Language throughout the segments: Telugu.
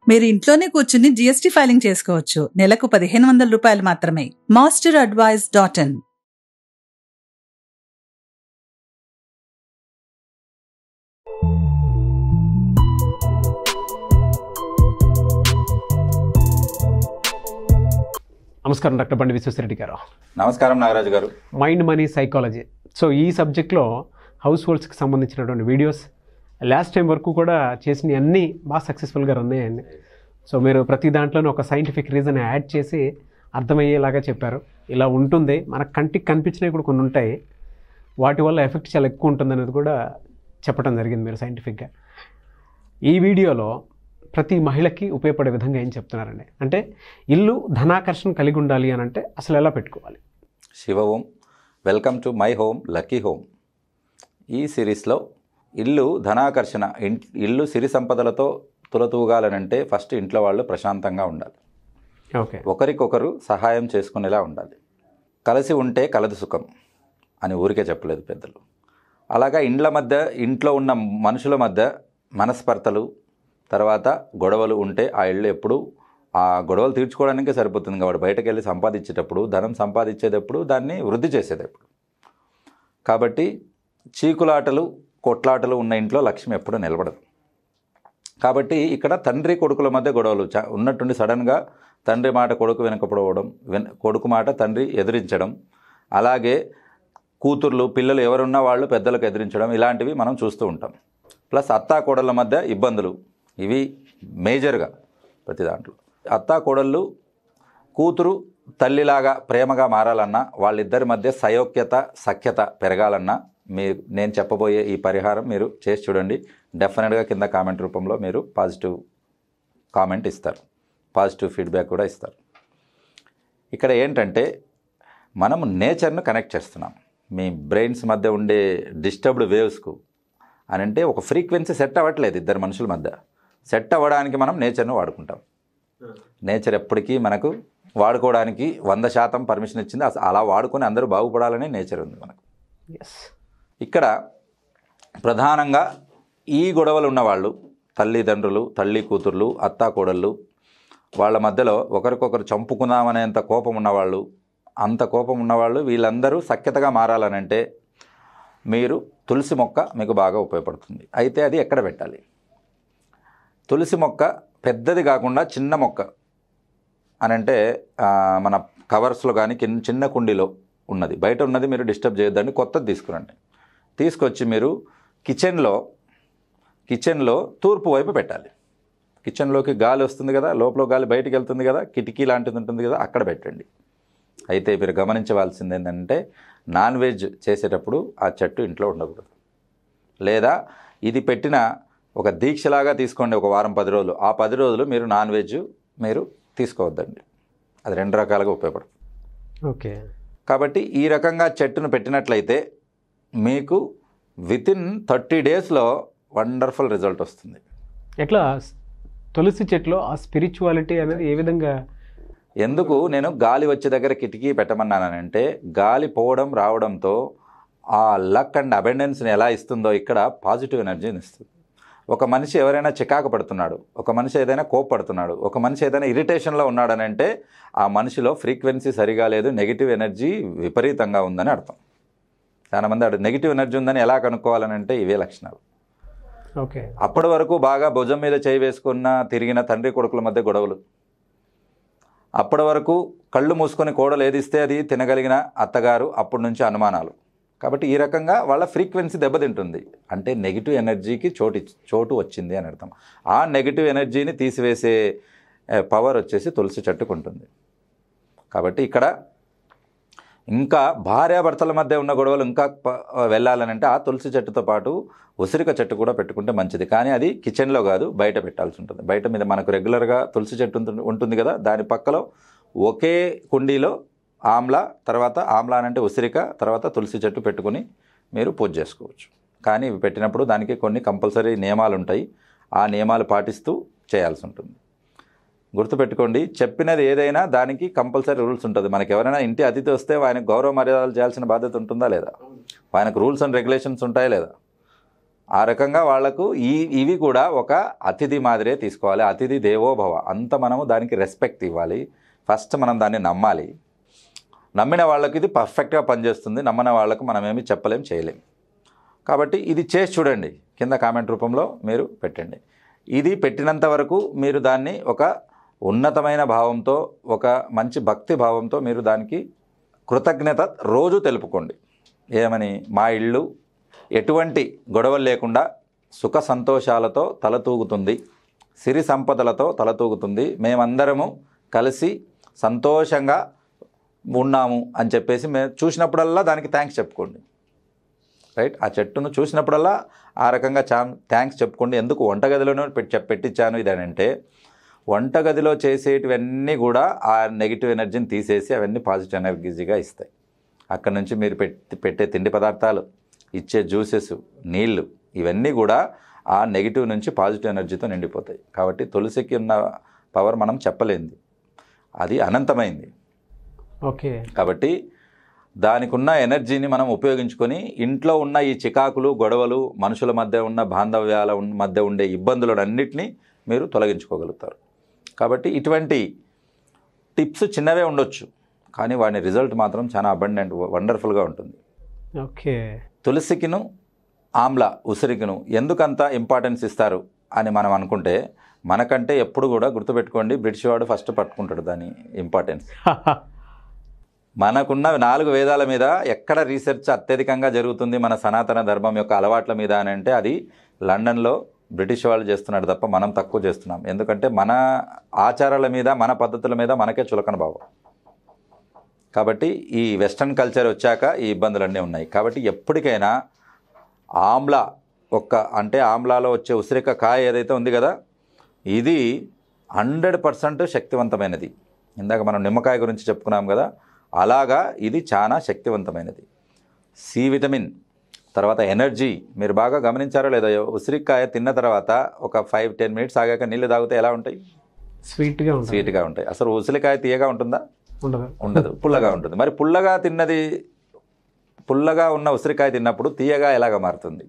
మీరు ఇంట్లోనే కూర్చుని జీఎస్టీ ఫైలింగ్ చేసుకోవచ్చు నెలకు పదిహేను వందల రూపాయలు మాత్రమే మాస్టర్ అడ్వైజ్ డాట్ ఇన్ నమస్కారం డాక్టర్ బండి విశ్వేశ్వరరెడ్డి గారు నమస్కారం నాగరాజు గారు మైండ్ మనీ సైకాలజీ సో ఈ సబ్జెక్ట్లో హౌస్ హోల్డ్స్కి సంబంధించినటువంటి వీడియోస్ లాస్ట్ టైం వరకు కూడా చేసిన అన్నీ బాగా సక్సెస్ఫుల్గా రన్ అయ్యాయండి సో మీరు ప్రతి దాంట్లోనూ ఒక సైంటిఫిక్ రీజన్ యాడ్ చేసి అర్థమయ్యేలాగా చెప్పారు ఇలా ఉంటుంది మన కంటికి కనిపించినవి కూడా కొన్ని ఉంటాయి వాటి వల్ల ఎఫెక్ట్ చాలా ఎక్కువ ఉంటుంది అనేది కూడా చెప్పడం జరిగింది మీరు సైంటిఫిక్గా ఈ వీడియోలో ప్రతి మహిళకి ఉపయోగపడే విధంగా ఏం చెప్తున్నారండి అంటే ఇల్లు ధనాకర్షణ కలిగి ఉండాలి అని అంటే అసలు ఎలా పెట్టుకోవాలి Shiva Om welcome to my home lucky home ఈ సిరీస్లో ఇల్లు ధనాకర్షణ ఇన్- ఇల్లు సిరి సంపదలతో తులతూగాలనంటే ఫస్ట్ ఇంట్లో వాళ్ళు ప్రశాంతంగా ఉండాలి ఓకే ఒకరికొకరు సహాయం చేసుకునేలా ఉండాలి కలిసి ఉంటే కలదు సుఖం అని ఊరికే చెప్పలేదు పెద్దలు అలాగా ఇండ్ల మధ్య ఇంట్లో ఉన్న మనుషుల మధ్య మనస్పర్ధలు తర్వాత గొడవలు ఉంటే ఆ ఇల్లు ఎప్పుడు ఆ గొడవలు తీర్చుకోవడానికే సరిపోతుంది కాబట్టి బయటకు వెళ్ళి సంపాదించేటప్పుడు ధనం సంపాదించేటప్పుడు దాన్ని వృద్ధి చేసేటప్పుడు కాబట్టి చీకులాటలు కొట్లాటలు ఉన్న ఇంట్లో లక్ష్మి ఎప్పుడూ నిలబడదు కాబట్టి ఇక్కడ తండ్రి కొడుకుల మధ్య గొడవలు చ ఉన్నట్టుండి సడన్గా తండ్రి మాట కొడుకు వెనకపోవడం వెన కొడుకు మాట తండ్రి ఎదిరించడం అలాగే కూతుర్లు పిల్లలు ఎవరున్నా వాళ్ళు పెద్దలకు ఎదిరించడం ఇలాంటివి మనం చూస్తూ ఉంటాం ప్లస్ అత్తా కోడళ్ళ మధ్య ఇబ్బందులు ఇవి మేజర్గా ప్రతి దాంట్లో అత్తా కోడళ్ళు కూతురు తల్లిలాగా ప్రేమగా మారాలన్నా వాళ్ళిద్దరి మధ్య సయోక్యత సఖ్యత పెరగాలన్నా మీరు నేను చెప్పబోయే ఈ పరిహారం మీరు చేసి చూడండి డెఫినెట్గా కింద కామెంట్ రూపంలో మీరు పాజిటివ్ కామెంట్ ఇస్తారు పాజిటివ్ ఫీడ్బ్యాక్ కూడా ఇస్తారు ఇక్కడ ఏంటంటే మనము నేచర్ను కనెక్ట్ చేస్తున్నాం మీ బ్రెయిన్స్ మధ్య ఉండే డిస్టర్బ్డ్ వేవ్స్కు అని అంటే ఒక ఫ్రీక్వెన్సీ సెట్ అవ్వట్లేదు ఇద్దరు మనుషుల మధ్య సెట్ అవ్వడానికి మనం నేచర్ను వాడుకుంటాం నేచర్ ఎప్పటికీ మనకు వాడుకోవడానికి వంద శాతం పర్మిషన్ ఇచ్చింది అస- అలా వాడుకొని అందరూ బాగుపడాలని నేచర్ ఉంది మనకు ఎస్ ఇక్కడ ప్రధానంగా ఈ గొడవలు ఉన్నవాళ్ళు తల్లిదండ్రులు తల్లి కూతుర్లు అత్తా కోడళ్ళు వాళ్ళ మధ్యలో ఒకరికొకరు చంపుకుందామనేంత కోపం ఉన్నవాళ్ళు అంత కోపం ఉన్నవాళ్ళు వీళ్ళందరూ సఖ్యతగా మారాలనంటే మీరు తులసి మొక్క మీకు బాగా ఉపయోగపడుతుంది అయితే అది ఎక్కడ పెట్టాలి తులసి మొక్క పెద్దది కాకుండా చిన్న మొక్క అని అంటే ఆ, మన కవర్స్లో కానీ కింద చిన్న కుండీలో ఉన్నది బయట ఉన్నది మీరు డిస్టర్బ్ చేయొద్దండి కొత్తది తీసుకురండి తీసుకొచ్చి మీరు కిచెన్లో కిచెన్లో తూర్పు వైపు పెట్టాలి కిచెన్లోకి గాలి వస్తుంది కదా లోపల గాలి బయటికి వెళ్తుంది కదా కిటికీ లాంటిది ఉంటుంది కదా అక్కడ పెట్టండి అయితే మీరు గమనించవలసింది ఏంటంటే నాన్ వెజ్ చేసేటప్పుడు ఆ చెట్టు ఇంట్లో ఉండకూడదు లేదా ఇది పెట్టిన ఒక దీక్షలాగా తీసుకోండి ఒక వారం పది రోజులు ఆ పది రోజులు మీరు నాన్ వెజ్ మీరు తీసుకోవద్దండి అది రెండు రకాలుగా ఉపయోగపడుతుంది ఓకే కాబట్టి ఈ రకంగా చెట్టును పెట్టినట్లయితే మీకు వితిన్ థర్టీ డేస్లో వండర్ఫుల్ రిజల్ట్ వస్తుంది ఎట్లా తులసి చెట్లో ఆ స్పిరిచువాలిటీ అనేది ఏ విధంగా ఎందుకు నేను గాలి వచ్చే దగ్గర కిటికీ పెట్టమన్నానంటే గాలి పోవడం రావడంతో ఆ లక్ అండ్ అబెండెన్స్ని ఎలా ఇస్తుందో ఇక్కడ పాజిటివ్ ఎనర్జీని ఇస్తుంది ఒక మనిషి ఎవరైనా చికాకు పడుతున్నాడు ఒక మనిషి ఏదైనా కోప్పడుతున్నాడు ఒక మనిషి ఏదైనా ఇరిటేషన్లో ఉన్నాడని అంటే ఆ మనిషిలో ఫ్రీక్వెన్సీ సరిగా లేదు నెగిటివ్ ఎనర్జీ విపరీతంగా ఉందని అర్థం చాలా మంది అడు నెగిటివ్ ఎనర్జీ ఉందని ఎలా కనుక్కోవాలని అంటే ఇవే లక్షణాలు ఓకే అప్పటి వరకు బాగా భుజం మీద చేయి వేసుకున్న తిరిగిన తండ్రి కొడుకుల మధ్య గొడవలు అప్పటి వరకు కళ్ళు మూసుకొని కోడలు ఏదిస్తే అది తినగలిగిన అత్తగారు అప్పటి నుంచి అనుమానాలు కాబట్టి ఈ రకంగా వాళ్ళ ఫ్రీక్వెన్సీ దెబ్బతింటుంది అంటే నెగిటివ్ ఎనర్జీకి చోటు ఇచ్- చోటు వచ్చింది అని అర్థం ఆ నెగిటివ్ ఎనర్జీని తీసివేసే పవర్ వచ్చేసి తులసి చెట్టుకు ఉంటుంది కాబట్టి ఇక్కడ ఇంకా భార్యాభర్తల మధ్య ఉన్న గొడవలు ఇంకా ప- వెళ్ళాలనంటే ఆ తులసి చెట్టుతో పాటు ఉసిరిక చెట్టు కూడా పెట్టుకుంటే మంచిది కానీ అది కిచెన్లో కాదు బయట పెట్టాల్సి ఉంటుంది బయట మీద మనకు రెగ్యులర్గా తులసి చెట్టు ఉంటుంది- ఉంటుంది కదా దాని పక్కలో ఒకే కుండీలో ఆమ్ల తర్వాత ఆమ్ల అని అంటే ఉసిరిక తర్వాత తులసి చెట్టు పెట్టుకుని మీరు పూజ చేసుకోవచ్చు కానీ ఇవి పెట్టినప్పుడు దానికి కొన్ని కంపల్సరీ నియమాలు ఉంటాయి ఆ నియమాలు పాటిస్తూ చేయాల్సి ఉంటుంది గుర్తుపెట్టుకోండి చెప్పినది ఏదైనా దానికి కంపల్సరీ రూల్స్ ఉంటుంది మనకి ఎవరైనా ఇంటి అతిథి వస్తే ఆయనకు గౌరవ మర్యాదలు చేయాల్సిన బాధ్యత ఉంటుందా లేదా ఆయనకు రూల్స్ అండ్ రెగ్యులేషన్స్ ఉంటాయా లేదా ఆ రకంగా వాళ్లకు ఈ ఇవి కూడా ఒక అతిథి మాదిరే తీసుకోవాలి అతిథి దేవోభవ అంత మనము దానికి రెస్పెక్ట్ ఇవ్వాలి ఫస్ట్ మనం దాన్ని నమ్మాలి నమ్మిన వాళ్ళకి ఇది పర్ఫెక్ట్గా పనిచేస్తుంది నమ్మిన వాళ్ళకు మనం ఏమి చెప్పలేం చేయలేం కాబట్టి ఇది చేసి చూడండి కింద కామెంట్ రూపంలో మీరు పెట్టండి ఇది పెట్టినంత వరకు మీరు దాన్ని ఒక ఉన్నతమైన భావంతో ఒక మంచి భక్తి భావంతో మీరు దానికి కృతజ్ఞత రోజు తెలుపుకోండి ఏమని మా ఇల్లు ఎటువంటి గొడవలు లేకుండా సుఖ సంతోషాలతో తలతూగుతుంది సిరి సంపదలతో తలతూగుతుంది మేమందరము కలిసి సంతోషంగా ఉన్నాము అని చెప్పేసి మేము చూసినప్పుడల్లా దానికి థ్యాంక్స్ చెప్పుకోండి రైట్ ఆ చెట్టును చూసినప్పుడల్లా ఆ రకంగా చా థ్యాంక్స్ చెప్పుకోండి ఎందుకు వంటగదిలోనే పెట్టి చెప్- పెట్టించాను ఇది అని అంటే వంటగదిలో చేసేటివన్నీ కూడా ఆ నెగిటివ్ ఎనర్జీని తీసేసి అవన్నీ పాజిటివ్ ఎనర్జీగా ఇస్తాయి అక్కడ నుంచి మీరు పెట్టి పెట్టే తిండి పదార్థాలు ఇచ్చే జ్యూసెస్ నీళ్ళు ఇవన్నీ కూడా ఆ నెగిటివ్ నుంచి పాజిటివ్ ఎనర్జీతో నిండిపోతాయి కాబట్టి తులసికి ఉన్న పవర్ మనం చెప్పలేంది అది అనంతమైంది ఓకే కాబట్టి దానికి ఉన్న ఎనర్జీని మనం ఉపయోగించుకొని ఇంట్లో ఉన్న ఈ చికాకులు గొడవలు మనుషుల మధ్య ఉన్న బాంధవ్యాల ఉన్- మధ్య ఉండే ఇబ్బందులన్నింటినీ మీరు తొలగించుకోగలుగుతారు కాబట్టి ఇటువంటి టిప్స్ చిన్నవే ఉండొచ్చు కానీ వాటి రిజల్ట్ మాత్రం చాలా అబండెంట్ వండర్ఫుల్గా ఉంటుంది ఓకే తులసికిను ఆమ్ల ఉసిరికిను ఎందుకంత ఇంపార్టెన్స్ ఇస్తారు అని మనం అనుకుంటే మనకంటే ఎప్పుడు కూడా గుర్తుపెట్టుకోండి బ్రిటిష్ వాడు ఫస్ట్ పట్టుకుంటాడు దాని ఇంపార్టెన్స్ మనకున్న నాలుగు వేదాల మీద ఎక్కడ రీసెర్చ్ అత్యధికంగా జరుగుతుంది మన సనాతన ధర్మం యొక్క అలవాట్ల మీద అని అంటే అది లండన్లో బ్రిటిష్ వాళ్ళు చేస్తున్నాడు తప్ప మనం తక్కువ చేస్తున్నాం ఎందుకంటే మన ఆచారాల మీద మన పద్ధతుల మీద మనకే చులకన భావం కాబట్టి ఈ వెస్ట్రన్ కల్చర్ వచ్చాక ఈ ఇబ్బందులన్నీ ఉన్నాయి కాబట్టి ఎప్పటికైనా ఆమ్ల ఒక్క అంటే ఆమ్లాలో వచ్చే ఉసిరిక కాయ ఏదైతే ఉంది కదా ఇది హండ్రెడ్ పర్సెంట్ శక్తివంతమైనది ఇందాక మనం నిమ్మకాయ గురించి చెప్పుకున్నాం కదా అలాగా ఇది చాలా శక్తివంతమైనది సి విటమిన్ తర్వాత ఎనర్జీ మీరు బాగా గమనించారో లేదో ఉసిరికాయ తిన్న తర్వాత ఒక ఫైవ్ టెన్ మినిట్స్ ఆగాక నీళ్ళు తాగితే ఎలా ఉంటాయి స్వీట్గా ఉంటుంది స్వీట్గా ఉంటాయి అసలు ఉసిరికాయ తీయగా ఉంటుందా ఉండదు ఉండదు పుల్లగా ఉంటుంది మరి పుల్లగా తిన్నది పుల్లగా ఉన్న ఉసిరికాయ తిన్నప్పుడు తీయగా ఎలాగ మారుతుంది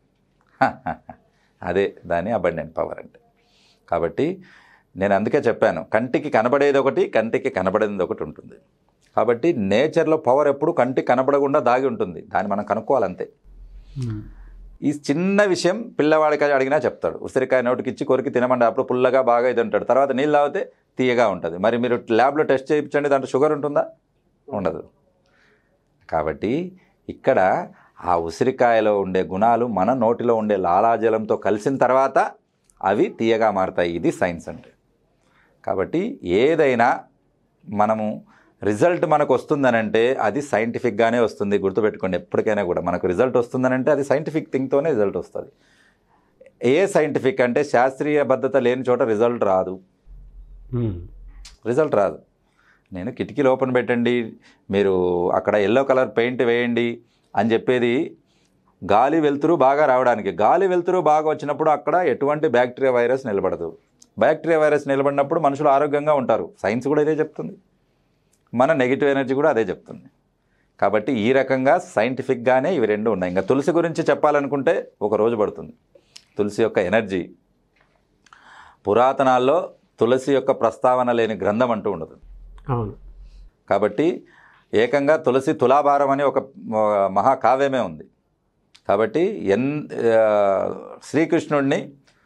అదే దాని అబండెంట్ పవర్ అంటే కాబట్టి నేను అందుకే చెప్పాను కంటికి కనబడేది ఒకటి కంటికి కనబడేది ఒకటి ఉంటుంది కాబట్టి నేచర్లో పవర్ ఎప్పుడు కంటికి కనబడకుండా దాగి ఉంటుంది దాన్ని మనం కనుక్కోవాలంతే మ్మ్. ఈ చిన్న విషయం పిల్లవాడికి అడిగినా చెప్తాడు ఉసిరికాయ నోటికి ఇచ్చి కొరికి తినమండి అప్పుడు పుల్లగా బాగా ఇది ఉంటాడు తర్వాత నీళ్ళు తాగితే తీయగా ఉంటుంది మరి మీరు ల్యాబ్లో టెస్ట్ చేయించండి దాంట్లో షుగర్ ఉంటుందా ఉండదు కాబట్టి ఇక్కడ ఆ ఉసిరికాయలో ఉండే గుణాలు మన నోటిలో ఉండే లాలాజలంతో కలిసిన తర్వాత అవి తీయగా మారుతాయి ఇది సైన్స్ అంటే కాబట్టి ఏదైనా మనము రిజల్ట్ మనకు వస్తుందనంటే అది సైంటిఫిక్గానే వస్తుంది గుర్తుపెట్టుకోండి ఎప్పటికైనా కూడా మనకు రిజల్ట్ వస్తుందనంటే అది సైంటిఫిక్ థింగ్తోనే రిజల్ట్ వస్తుంది ఏ సైంటిఫిక్ అంటే శాస్త్రీయ బద్ధత లేని చోట రిజల్ట్ రాదు మ్మ్. రిజల్ట్ రాదు నేను కిటికీలు ఓపెన్ పెట్టండి మీరు అక్కడ ఎల్లో కలర్ పెయింట్ వేయండి అని చెప్పేది గాలి వెలుతురు బాగా రావడానికి గాలి వెలుతురు బాగా వచ్చినప్పుడు అక్కడ ఎటువంటి బ్యాక్టీరియా వైరస్ నిలబడదు బ్యాక్టీరియా వైరస్ నిలబడినప్పుడు మనుషులు ఆరోగ్యంగా ఉంటారు సైన్స్ కూడా ఇదే చెప్తుంది మన నెగిటివ్ ఎనర్జీ కూడా అదే చెప్తుంది కాబట్టి ఈ రకంగా సైంటిఫిక్గానే ఇవి రెండు ఉన్నాయి ఇంకా తులసి గురించి చెప్పాలనుకుంటే ఒక రోజు పడుతుంది తులసి యొక్క ఎనర్జీ పురాతనాల్లో తులసి యొక్క ప్రస్తావన లేని గ్రంథం అంటూ ఉండదు అవును కాబట్టి ఏకంగా తులసి తులాభారం అని ఒక ఆ, మహాకావ్యమే ఉంది కాబట్టి ఎన్ ఆ, శ్రీకృష్ణుడిని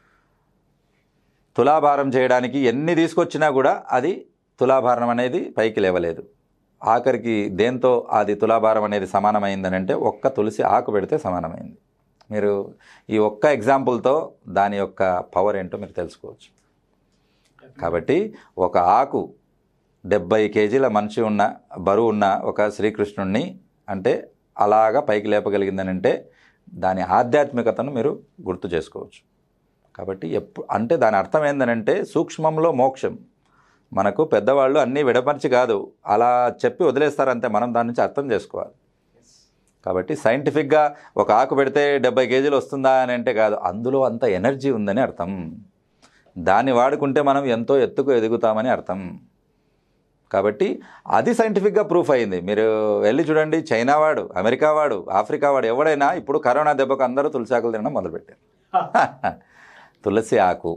తులాభారం చేయడానికి ఎన్ని తీసుకొచ్చినా కూడా అది తులాభారం అనేది పైకి లేవలేదు ఆఖరికి దేంతో అది తులాభారం అనేది సమానమైందని అంటే ఒక్క తులసి ఆకు పెడితే సమానమైంది మీరు ఈ ఒక్క ఎగ్జాంపుల్తో దాని యొక్క పవర్ ఏంటో మీరు తెలుసుకోవచ్చు కాబట్టి ఒక ఆకు డెబ్బై కేజీల మనిషి ఉన్న బరువు ఉన్న ఒక శ్రీకృష్ణుణ్ణి అంటే అలాగా పైకి లేపగలిగిందని అంటే దాని ఆధ్యాత్మికతను మీరు గుర్తు చేసుకోవచ్చు కాబట్టి ఎప్పుడు అంటే దాని అర్థం ఏంటనంటే సూక్ష్మంలో మోక్షం మనకు పెద్దవాళ్ళు అన్నీ విడమర్చి కాదు అలా చెప్పి వదిలేస్తారంతే మనం దాని నుంచి అర్థం చేసుకోవాలి కాబట్టి సైంటిఫిక్గా ఒక ఆకు పెడితే డెబ్బై కేజీలు వస్తుందా అని అంటే కాదు అందులో అంత ఎనర్జీ ఉందని అర్థం దాన్ని వాడుకుంటే మనం ఎంతో ఎత్తుకు ఎదుగుతామని అర్థం కాబట్టి అది సైంటిఫిక్గా ప్రూఫ్ అయింది మీరు వెళ్ళి చూడండి చైనా వాడు అమెరికా వాడు ఆఫ్రికా వాడు ఎవడైనా ఇప్పుడు కరోనా దెబ్బకు అందరూ తులసి ఆకులు తినడం మొదలుపెట్టారు తులసి ఆకు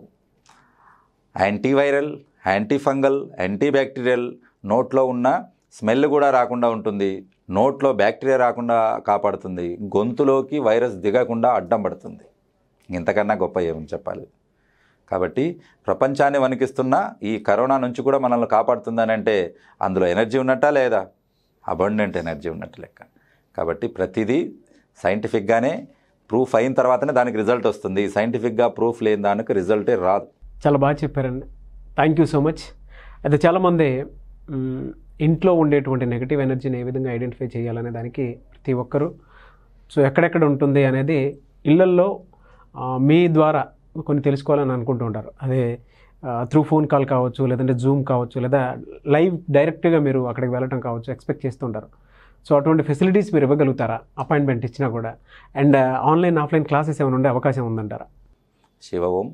యాంటీవైరల్ యాంటీఫంగల్ యాంటీబ్యాక్టీరియల్ నోట్లో ఉన్న స్మెల్ కూడా రాకుండా ఉంటుంది నోట్లో బ్యాక్టీరియా రాకుండా కాపాడుతుంది గొంతులోకి వైరస్ దిగకుండా అడ్డం పడుతుంది ఇంతకన్నా గొప్ప ఏమని చెప్పాలి కాబట్టి ప్రపంచాన్ని వణికిస్తున్న ఈ కరోనా నుంచి కూడా మనల్ని కాపాడుతుందని అంటే అందులో ఎనర్జీ ఉన్నట్టా లేదా అబండెంట్ ఎనర్జీ ఉన్నట్టు లెక్క కాబట్టి ప్రతిదీ సైంటిఫిక్గానే ప్రూఫ్ అయిన తర్వాతనే దానికి రిజల్ట్ వస్తుంది సైంటిఫిక్గా ప్రూఫ్ లేని దానికి రిజల్టే రాదు చాలా బాగా చెప్పారండి థ్యాంక్ యూ సో మచ్ అయితే చాలామంది మ్, ఇంట్లో ఉండేటువంటి నెగిటివ్ ఎనర్జీని ఏ విధంగా ఐడెంటిఫై చేయాలనే దానికి ప్రతి ఒక్కరూ సో ఎక్కడెక్కడ ఉంటుంది అనేది ఇళ్లల్లో ఆ, మీ ద్వారా కొన్ని తెలుసుకోవాలని అనుకుంటూ ఉంటారు అదే త్రూ ఫోన్ కాల్ కావచ్చు లేదంటే జూమ్ కావచ్చు లేదా లైవ్ డైరెక్ట్గా మీరు అక్కడికి వెళ్ళటం కావచ్చు ఎక్స్పెక్ట్ చేస్తుంటారు సో అటువంటి ఫెసిలిటీస్ మీరు ఇవ్వగలుగుతారా అపాయింట్మెంట్ ఇచ్చినా కూడా అండ్ ఆన్లైన్ ఆఫ్లైన్ క్లాసెస్ ఏమైనా ఉండే అవకాశం ఉందంటారా Shiva Om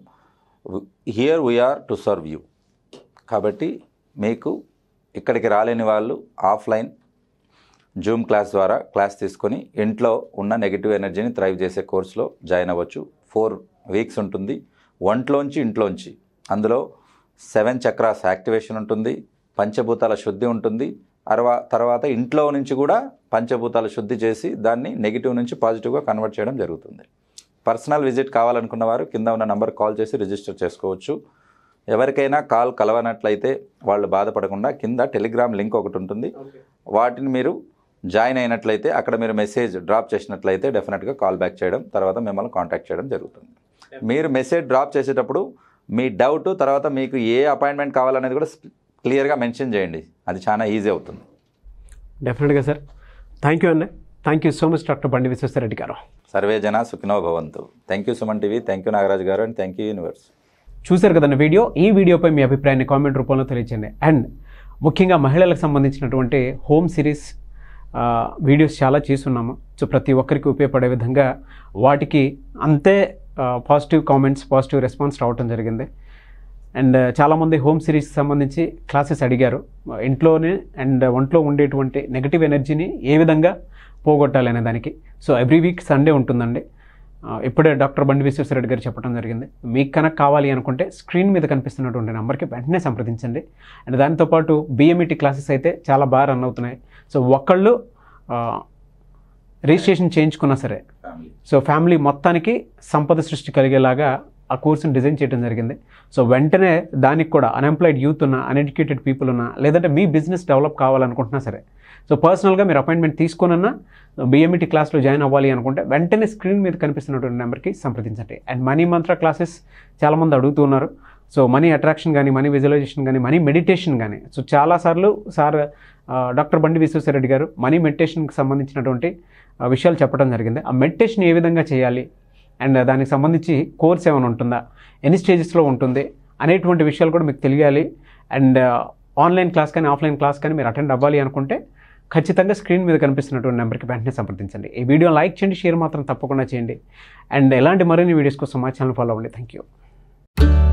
here we are to serve you కాబట్టి మీకు ఇక్కడికి రాలేని వాళ్ళు ఆఫ్లైన్ జూమ్ క్లాస్ ద్వారా క్లాస్ తీసుకొని ఇంట్లో ఉన్న నెగిటివ్ ఎనర్జీని థ్రైవ్ చేసే కోర్సులో జాయిన్ అవ్వచ్చు ఫోర్ వీక్స్ ఉంటుంది ఒంట్లోంచి ఇంట్లోంచి అందులో సెవెన్ చక్రాస్ యాక్టివేషన్ ఉంటుంది పంచభూతాల శుద్ధి ఉంటుంది అరవా తర్వాత ఇంట్లో నుంచి కూడా పంచభూతాల శుద్ధి చేసి దాన్ని నెగిటివ్ నుంచి పాజిటివ్గా కన్వర్ట్ చేయడం జరుగుతుంది పర్సనల్ విజిట్ కావాలనుకున్న వారు కింద ఉన్న నంబర్ కాల్ చేసి రిజిస్టర్ చేసుకోవచ్చు ఎవరికైనా కాల్ కలవనట్లయితే వాళ్ళు బాధపడకుండా కింద టెలిగ్రామ్ లింక్ ఒకటి ఉంటుంది వాటిని మీరు జాయిన్ అయినట్లయితే అక్కడ మీరు మెసేజ్ డ్రాప్ చేసినట్లయితే డెఫినెట్గా కాల్ బ్యాక్ చేయడం తర్వాత మిమ్మల్ని కాంటాక్ట్ చేయడం జరుగుతుంది మీరు మెసేజ్ డ్రాప్ చేసేటప్పుడు మీ డౌట్ తర్వాత మీకు ఏ అపాయింట్మెంట్ కావాలనేది కూడా క్లియర్గా మెన్షన్ చేయండి అది చాలా ఈజీ అవుతుంది డెఫినెట్గా సార్ థ్యాంక్ యూ అన్న thank you so much doctor Bandi Vishweshwara Reddy గారు సర్వే జన సుఖినో భవంతు thank you Suman TV thank you Nagaraju గారు అండ్ థ్యాంక్ యూ యూనివర్స్ చూశారు కదన్న వీడియో ఈ వీడియోపై మీ అభిప్రాయాన్ని కామెంట్ రూపంలో తెలియజేయండి అండ్ ముఖ్యంగా మహిళలకు సంబంధించినటువంటి హోమ్ సిరీస్ ఆ, వీడియోస్ చాలా చేస్తున్నాము సో ప్రతి ఒక్కరికి ఉపయోగపడే విధంగా వాటికి అంతే పాజిటివ్ కామెంట్స్ పాజిటివ్ రెస్పాన్స్ రావటం జరిగింది అండ్ చాలామంది హోమ్ సిరీస్కి సంబంధించి క్లాసెస్ అడిగారు ఇంట్లోనే అండ్ ఒంట్లో ఉండేటువంటి నెగటివ్ ఎనర్జీని ఏ విధంగా పోగొట్టాలి అనే దానికి సో ఎవ్రీ వీక్ సండే ఉంటుందండి ఆ, ఇప్పుడే డాక్టర్ బండి విశ్వేశ్వరరెడ్డి గారు చెప్పడం జరిగింది మీకు కనుక కావాలి అనుకుంటే స్క్రీన్ మీద కనిపిస్తున్నటువంటి నెంబర్కి వెంటనే సంప్రదించండి అండ్ దాంతోపాటు బిఎంఈటీ క్లాసెస్ అయితే చాలా బాగా రన్ అవుతున్నాయి సో ఒక్కళ్ళు ఆ, రిజిస్ట్రేషన్ చేయించుకున్నా సరే సో ఫ్యామిలీ మొత్తానికి సంపద సృష్టి కలిగేలాగా ఆ కోర్సుని డిజైన్ చేయడం జరిగింది సో వెంటనే దానికి కూడా అన్ఎంప్లాయిడ్ యూత్ ఉన్న అన్ఎడ్యుకేటెడ్ పీపుల్ ఉన్న లేదంటే మీ బిజినెస్ డెవలప్ కావాలనుకుంటున్నా సరే సో పర్సనల్గా మీరు అపాయింట్మెంట్ తీసుకున్నా బిఎంఈటీ క్లాస్లో జాయిన్ అవ్వాలి అనుకుంటే వెంటనే స్క్రీన్ మీద కనిపిస్తున్నటువంటి నెంబర్కి సంప్రదించండి అండ్ మనీ మంత్ర క్లాసెస్ చాలామంది అడుగుతూ ఉన్నారు సో మనీ అట్రాక్షన్ కానీ మనీ విజువలైజేషన్ కానీ మనీ మెడిటేషన్ కానీ సో చాలాసార్లు సార్ ఆ, డాక్టర్ బండి విశ్వేశ్వరరెడ్డి గారు మనీ మెడిటేషన్కి సంబంధించినటువంటి ఆ, విషయాలు చెప్పడం జరిగింది ఆ మెడిటేషన్ ఏ విధంగా చేయాలి అండ్ దానికి సంబంధించి కోర్స్ ఏమైనా ఉంటుందా ఎన్ని స్టేజెస్లో ఉంటుంది అనేటువంటి విషయాలు కూడా మీకు తెలియాలి అండ్ ఆన్లైన్ క్లాస్ కానీ ఆఫ్లైన్ క్లాస్ కానీ మీరు అటెండ్ అవ్వాలి అనుకుంటే ఖచ్చితంగా స్క్రీన్ మీద కనిపిస్తున్నటువంటి నెంబర్కి వెంటనే సంప్రదించండి ఈ వీడియో లైక్ చేయండి షేర్ మాత్రం తప్పకుండా చేయండి అండ్ ఎలాంటి మరిన్ని వీడియోస్ కోసం మా ఛానల్ ఫాలో అవ్వండి థ్యాంక్ యూ